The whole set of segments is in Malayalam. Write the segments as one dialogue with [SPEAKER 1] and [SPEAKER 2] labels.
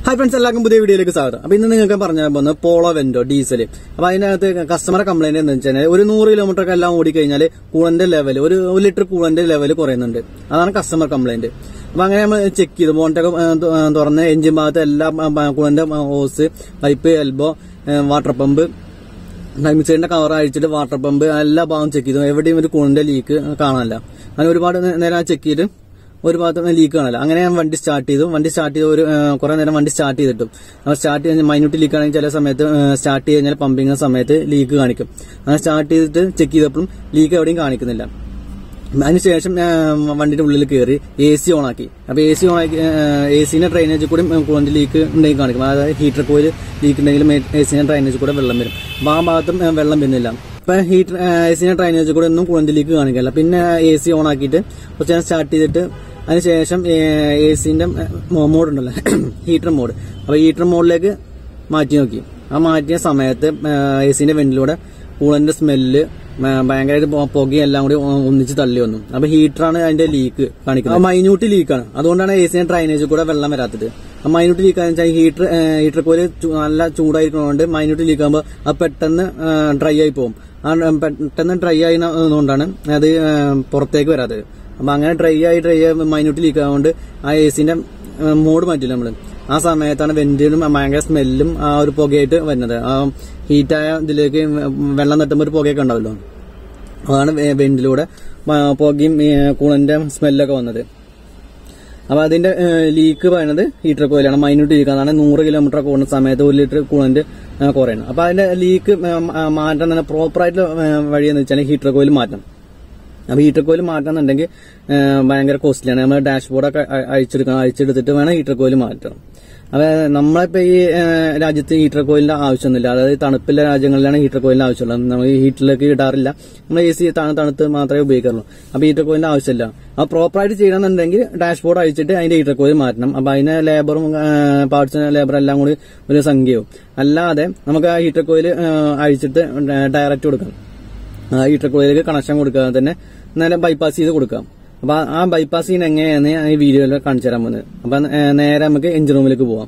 [SPEAKER 1] ഹായ് ഫ്രണ്ട്സ് എല്ലാവർക്കും പുതിയ വീഡിയോയിലേക്ക് സ്വാഗതം അപ്പൊ ഇന്ന് നിങ്ങൾക്ക് പറഞ്ഞു പോകുന്നത് പോളോ വെന്റോ ഡീസൽ അപ്പൊ അതിനകത്ത് കസ്റ്റമറെ കംപ്ലൈന്റ് എന്ന് വെച്ചാൽ ഒരു നൂറ് കിലോമീറ്റർ ഒക്കെ എല്ലാം ഓടിക്കഴിഞ്ഞാൽ കൂളന്റെ ലെവൽ ഒരു ഒരു ലിറ്റർ കൂളന്റെ ലെവൽ കുറയുന്നുണ്ട് അതാണ് കസ്റ്റമർ കംപ്ലൈന്റ് അപ്പൊ അങ്ങനെ നമ്മൾ ചെക്ക് ചെയ്തു ബോണ്ടൊക്കെ തുറന്ന് എഞ്ചിൻ ഭാഗത്ത് എല്ലാ കൂളന്റെ hose pipe elbow water pump മിക്സറിന്റെ കവർ അഴിച്ചിട്ട് വാട്ടർ പമ്പ് എല്ലാ ഭാഗം ചെക്ക് ചെയ്തു എവിടെയും ഒരു കൂളിന്റെ ലീക്ക് കാണാനില്ല അങ്ങനെ ഒരുപാട് നേ- നേരം ചെക്ക് ചെയ്തിട്ട് ഒരു ഭാഗത്ത് ലീക്ക് കാണില്ല അങ്ങനെ ഞാൻ വണ്ടി സ്റ്റാർട്ട് ചെയ്തു വണ്ടി സ്റ്റാർട്ട് ചെയ്ത് ഒരു കുറെ നേരം വണ്ടി സ്റ്റാർട്ട് ചെയ്തിട്ടും നമ്മൾ സ്റ്റാർട്ട് ചെയ്ത് മൈന്യൂട്ട് ലീക്ക് ആണെങ്കിൽ ചില സമയത്ത് സ്റ്റാർട്ട് ചെയ്ത് കഴിഞ്ഞാൽ പമ്പിങ് സമയത്ത് ലീക്ക് കാണിക്കും അങ്ങനെ സ്റ്റാർട്ട് ചെയ്തിട്ട് ചെക്ക് ചെയ്തപ്പോഴും ലീക്ക് എവിടെയും കാണിക്കുന്നില്ല അതിനുശേഷം ഞാൻ വണ്ടിയുടെ ഉള്ളിൽ കയറി എ സി ഓൺ ആക്കി അപ്പൊ എ സി ഓൺ ആക്കി എ സിന്റെ ഡ്രൈനേജിൽ കൂടി കൂളന്റ് ലീക്ക് ഉണ്ടെങ്കിൽ കാണിക്കും അതായത് ഹീറ്റർ കോയിൽ ലീക്ക് ഉണ്ടെങ്കിലും എ സിന്റെ ഡ്രൈനേജിൽ കൂടെ വെള്ളം വരും അപ്പൊ ആ ഭാഗത്തും ഏ, വെള്ളം വരുന്നില്ല ഇപ്പൊ ഹീറ്റർ എ സിന്റെ ഡ്രൈനേജിൽ കൂടെ ഒന്നും കൂളന്റ് ലീക്ക് കാണിക്കില്ല പിന്നെ എ സി ഓൺ ആക്കിയിട്ട് കുറച്ച് നേരം സ്റ്റാർട്ട് ചെയ്തിട്ട് അതിനുശേഷം എ സിന്റെ മോഡ് ഉണ്ടല്ലോ ഹീറ്റർ മോഡ് അപ്പൊ ഹീറ്റർ മോഡിലേക്ക് മാറ്റി നോക്കി ആ മാറ്റിയ സമയത്ത് എ സിന്റെ വെന്റിലൂടെ കൂളന്റെ സ്മെല്ല് ഭയങ്കരമായിട്ട് പൊ- പുകയും എല്ലാം കൂടി ഒ- ഒന്നിച്ച് തള്ളി വന്നു അപ്പൊ ഹീറ്ററാണ് അതിന്റെ ലീക്ക് കാണിക്കുന്നത് മൈന്യൂട്ട് ലീക്കാണ് അതുകൊണ്ടാണ് എ സിന്റെ ഡ്രൈനേജിൽ കൂടെ വെള്ളം വരാത്തത് ആ മൈന്യൂട്ട് ലീക്ക് വെച്ചാൽ ഹീറ്റർ ഹീറ്റർ കോല് ചു- നല്ല ചൂടായിരിക്കുന്നതുകൊണ്ട് മൈന്യൂട്ട് ലീക്ക് ആകുമ്പോൾ അത് പെട്ടെന്ന് ഡ്രൈ ആയി പോകും ആ ഡ- പെട്ടെന്ന് ഡ്രൈ ആയതുകൊണ്ടാണ് അത് ഏ, പുറത്തേക്ക് വരാത്തത് അപ്പൊ അങ്ങനെ ഡ്രൈ ആയി ഡ്രൈ ആയി മൈന്യൂട്ട് ലീക്ക് ആയതുകൊണ്ട് ആ എ സിന്റെ മോഡ് മാറ്റില്ല നമ്മള് ആ സമയത്താണ് വെന്റിലും ഭയങ്കര സ്മെല്ലും ആ ഒരു പുകയായിട്ട് വരുന്നത് ആ ഹീറ്റായ ഇതിലേക്ക് വെള്ളം തട്ടുമ്പോൾ ഒരു പുകയൊക്കെ ഉണ്ടാവല്ലോ അതാണ് വെ- വെന്റിലൂടെ മ- പുകയും ഈ കൂളന്റെ സ്മെല്ലൊക്കെ വന്നത് അപ്പൊ അതിന്റെ ലീക്ക് പറയുന്നത് ഹീറ്റർ കോയിലാണ് മൈന്യൂട്ട് ലീക്ക് അതാണ് നൂറ് കിലോമീറ്റർ കൂടുന്ന സമയത്ത് ഒരു ലിറ്റർ കൂളന്റ് കുറയണം അപ്പൊ അതിന്റെ ലീക്ക് മാറ്റാൻ തന്നെ പ്രോപ്പറായിട്ട് വഴിയെന്ന് വെച്ചാൽ ഹീറ്റർ കോയിൽ മാറ്റണം അപ്പൊ ഹീറ്റർ കോയിൽ മാറ്റാന്നുണ്ടെങ്കിൽ ഭയങ്കര കോസ്റ്റ്ലിയാണ് നമ്മൾ ഡാഷ്ബോർഡൊക്കെ അ- അഴിച്ചെടുക്കണം അഴിച്ചെടുത്തിട്ട് വേണം ഹീറ്റർ കോയിൽ മാറ്റണം അപ്പൊ നമ്മളിപ്പോ ഈ ഏ, രാജ്യത്ത് ഹീറ്റർ കോയിലിന്റെ ആവശ്യമൊന്നുമില്ല അതായത് തണുപ്പുള്ള രാജ്യങ്ങളിലാണ് ഹീറ്റർ കോയിലിന്റെ ആവശ്യമുള്ളത് നമ്മൾ ഈ ഹീറ്ററിലേക്ക് ഇടാറില്ല നമ്മൾ എ സി തണുത്ത് മാത്രമേ ഉപയോഗിക്കാറുള്ളൂ അപ്പൊ ഹീറ്റർ കോയിലിന്റെ ആവശ്യമില്ല അപ്പൊ പ്രോപ്പറായിട്ട് ചെയ്യണമെന്നുണ്ടെങ്കിൽ ഡാഷ്ബോർഡ് അഴിച്ചിട്ട് അതിന്റെ ഹീറ്റർ കോയിൽ മാറ്റണം അപ്പൊ അതിന് ലേബറും പാർട്സിന് ലേബർ എല്ലാം കൂടി ഒരു സംഖ്യവും അല്ലാതെ നമുക്ക് ആ ഹീറ്റർ കോയിൽ അഴിച്ചിട്ട് ഡയറക്റ്റ് കൊടുക്കാം ആ ഹീറ്റർ കോയിലേക്ക് കണക്ഷൻ കൊടുക്കാതെ തന്നെ നേരെ ബൈപ്പാസ് ചെയ്ത് കൊടുക്കാം അപ്പൊ ആ- ആ ബൈപ്പാസ് ചെയ്യുന്ന എങ്ങനെയാണ് ഞാൻ ഈ വീഡിയോയിൽ കാണിച്ചു തരാൻ പോകുന്നത് അപ്പൊ ഏ, നേരെ നമുക്ക് എഞ്ചിൻ റൂമിലേക്ക് പോവാം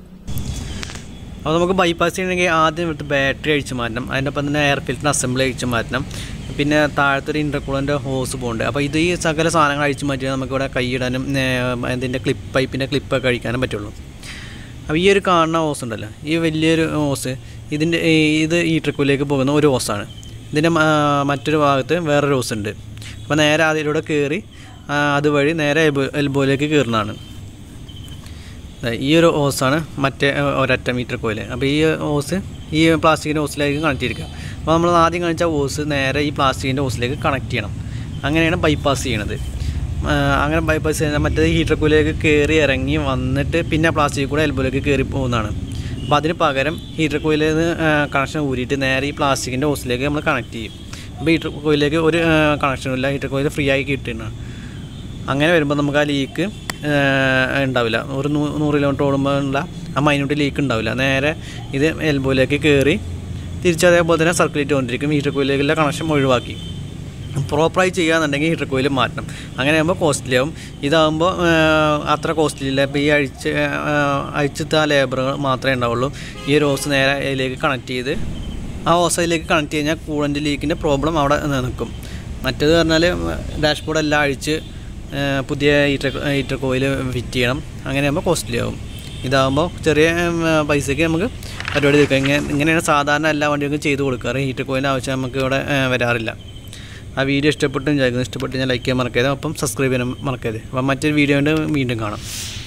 [SPEAKER 2] അപ്പോൾ നമുക്ക് ബൈപ്പാസ് ചെയ്യണമെങ്കിൽ ആദ്യം എടുത്ത് ബാറ്ററി അഴിച്ച് മാറ്റണം അതിൻ്റെ ഒപ്പം തന്നെ എയർ ഫിൽറ്റർ അസംബ്ലി അഴിച്ച് മാറ്റണം പിന്നെ താഴത്തെ ഒരു ഇൻ്റർകൂളൻ്റെ ഹോസ് പോകുന്നുണ്ട് അപ്പോൾ ഇത് ഈ സകല സാധനങ്ങൾ അഴിച്ച് മാറ്റിയാൽ നമുക്ക് ഇവിടെ കൈയിടാനും അതിൻ്റെ ക്ലിപ്പ് പൈപ്പിൻ്റെ ക്ലിപ്പൊക്കെ അഴിക്കാനും പറ്റുള്ളൂ അപ്പോൾ ഈ ഒരു കാണുന്ന ഹോസ് ഉണ്ടല്ലോ ഈ വലിയൊരു ഹോസ് ഇതിൻ്റെ ഈ- ഇത് ഈ ട്രിക്കിലേക്ക് പോകുന്ന ഒരു ഹോസാണ് ഇതിൻ്റെ മ- മറ്റൊരു ഭാഗത്ത് വേറൊരു ഹോസ് ഉണ്ട് അപ്പോൾ നേരെ അതിലൂടെ കയറി ആ, അതുവഴി നേരെ എൽബോ എൽബോയിലേക്ക് കയറുന്നതാണ് ദേ ഈ ഒരു ഹോസാണ് മറ്റേ ഏ, ഒരൊറ്റ മീറ്റർ കോയിൽ അപ്പോൾ ഈ ഹോസ് ഈ പ്ലാസ്റ്റിക്കിൻ്റെ ഹോസിലേക്ക് കണക്ട് ചെയ്തിരിക്കുക അപ്പോൾ നമ്മൾ ആദ്യം കാണിച്ച ഹോസ് നേരെ ഈ പ്ലാസ്റ്റിക്കിൻ്റെ ഹോസിലേക്ക് കണക്ട് ചെയ്യണം അങ്ങനെയാണ് ബൈപ്പാസ് ചെയ്യണത് ആ, അങ്ങനെ ബൈപ്പാസ് ചെയ്യുന്ന മറ്റേ ഹീറ്റർ കോയിലേക്ക് കയറി ഇറങ്ങി വന്നിട്ട് പിന്നെ പ്ലാസ്റ്റിക് കൂടെ എൽബോയിലേക്ക് കയറി പോകുന്നതാണ് അപ്പോൾ അതിന് പകരം ഹീറ്റർ കോയിലിൽ നിന്ന് കണക്ഷൻ ഊരിയിട്ട് നേരെ ഈ പ്ലാസ്റ്റിക്കിൻ്റെ ഹോസിലേക്ക് നമ്മൾ കണക്ട് ചെയ്യും അപ്പോൾ ഹീറ്റർ കോയിലേക്ക് ഒരു കണക്ഷനും ഇല്ല ഹീറ്റർ കോയിൽ ഫ്രീ ആയി കിട്ടുന്നതാണ് അങ്ങനെ വരുമ്പോൾ നമുക്ക് ആ ലീക്ക് ഉണ്ടാവില്ല ഒരു നൂ നൂറ് കിലോമീറ്റർ ഓടുമ്പോൾ ഉള്ള ആ മൈന്യൂട്ട് ലീക്ക് ഉണ്ടാവില്ല നേരെ ഇത് എൽബോയിലേക്ക് കയറി തിരിച്ച് അതേപോലെ തന്നെ സർക്കുലേറ്റ് കൊണ്ടിരിക്കും ഹീറ്റർ കോയിലേക്കുള്ള കണക്ഷൻ ഒഴിവാക്കി പ്രോപ്പറായി ചെയ്യുകയാണെന്നുണ്ടെങ്കിൽ ഹീറ്റർ കോയിൽ മാറ്റണം അങ്ങനെ ആകുമ്പോൾ കോസ്റ്റ്ലി ആവും ഇതാകുമ്പോൾ അത്ര കോസ്റ്റ്ലി ഇല്ല ഇപ്പോൾ ഈ അഴിച്ച് അഴിച്ചത്തെ ആ ലേബറുകൾ മാത്രമേ ഉണ്ടാവുള്ളൂ ഈ ഒരു ഹോസ് നേരെ അതിലേക്ക് കണക്ട് ചെയ്ത് ആ ഹോസ് അതിലേക്ക് കണക്ട് കഴിഞ്ഞാൽ കൂളൻ്റ് ലീക്കിൻ്റെ പ്രോബ്ലം അവിടെ നിൽക്കും മറ്റേത് പറഞ്ഞാൽ ഡാഷ്ബോർഡ് എല്ലാം അഴിച്ച് ആ, പുതിയ ഹീറ്റർ ഹീറ്റർ കോയിൽ ഫിറ്റ് ചെയ്യണം അങ്ങനെ ആകുമ്പോൾ കോസ്റ്റ്ലി ആവും ഇതാകുമ്പോൾ ചെറിയ ഉം, പൈസയ്ക്ക് നമുക്ക് പരിപാടി തീർക്കാം ഇങ്ങനെ ഇങ്ങനെയാണ് സാധാരണ എല്ലാ വണ്ടികൾക്കും ചെയ്ത് കൊടുക്കാറ് ഹീറ്റർ കോയിലിൻ്റെ ആവശ്യം നമുക്ക് ഇവിടെ ആ, വരാറില്ല ആ വീഡിയോ ഇഷ്ടപ്പെട്ടു വിചാരിക്കുന്നു ഇഷ്ടപ്പെട്ട് ഞാൻ ലൈക്ക് ചെയ്യാൻ മറക്കരുത് അപ്പം സബ്സ്ക്രൈബ് ചെയ്യാൻ മറക്കരുത് അപ്പം മറ്റൊരു വീഡിയോ വീണ്ടും കാണാം